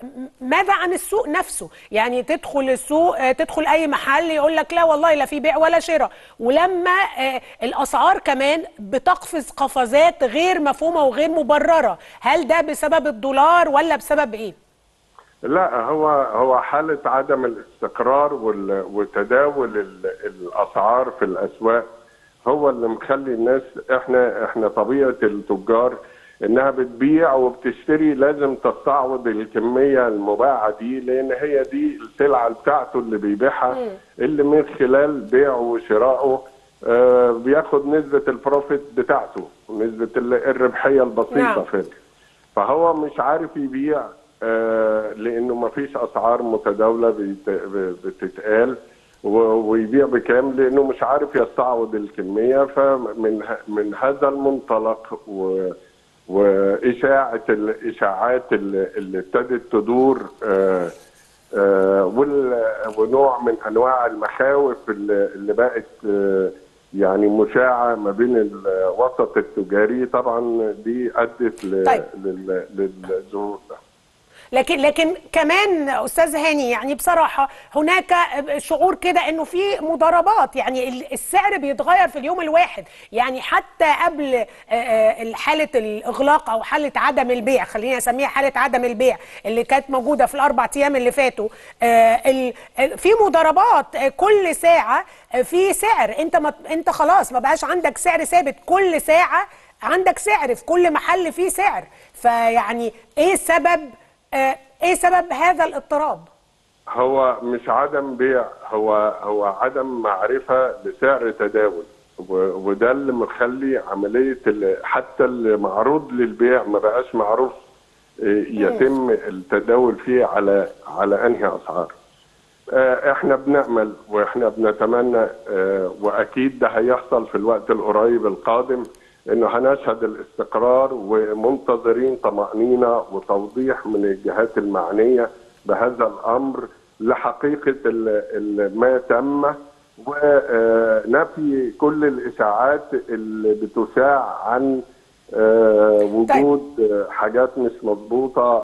ماذا عن السوق نفسه يعني تدخل السوق آه، تدخل اي محل يقول لك لا والله لا في بيع ولا شراء ولما آه، الاسعار كمان بتقفز قفزات غير مفهومه وغير مبرره هل ده بسبب الدولار ولا بسبب ايه لا هو هو حالة عدم الاستقرار وال- وتداول ال- الأسعار في الأسواق هو اللي مخلي الناس احنا احنا طبيعة التجار انها بتبيع وبتشتري لازم تستعوض الكمية المباعة دي لان هي دي السلعة بتاعته اللي بيبيعها اللي من خلال بيعه وشرائه آه، بياخد نسبة البروفيت بتاعته نسبة ال- الربحية البسيطة نعم. في فهو مش عارف يبيع آه، لانه ما فيش اسعار متداوله بيت- ب- بتتقال و- ويبيع بكام لانه مش عارف يستعوض الكميه فمن ه- من هذا المنطلق و واشاعه الاشاعات اللي اللي ابتدت تدور آه، آه، وال- ونوع من انواع المخاوف اللي اللي بقت آه، يعني مشاعه ما بين الوسط التجاري طبعا دي ادت ل- طيب. لل- للظهور ده لكن لكن كمان استاذ هاني يعني بصراحه هناك شعور كده انه في مضاربات يعني ال- السعر بيتغير في اليوم الواحد يعني حتى قبل آه، آه، حاله الاغلاق او حاله عدم البيع خليني اسميها حاله عدم البيع اللي كانت موجوده في الاربع ايام اللي فاتوا آه، ال- آه، في مضاربات آه، كل ساعه آه، في سعر انت ما انت خلاص ما بقاش عندك سعر ثابت كل ساعه عندك سعر في كل محل فيه سعر فيعني ايه سبب آه، ايه سبب هذا الاضطراب؟ هو مش عدم بيع هو هو عدم معرفه لسعر تداول و- وده اللي مخلي عمليه ال- حتى اللي معروض للبيع ما بقاش معروف آه، يتم التداول فيه على على انهي اسعار آه، احنا بنامل واحنا بنتمنى آه، واكيد ده هيحصل في الوقت القريب القادم انه هنشهد الاستقرار ومنتظرين طمانينه وتوضيح من الجهات المعنيه بهذا الامر لحقيقه ال- ال- ما تم ونفي كل الاشاعات اللي بتشاع عن آه، وجود آه، حاجات مش مضبوطه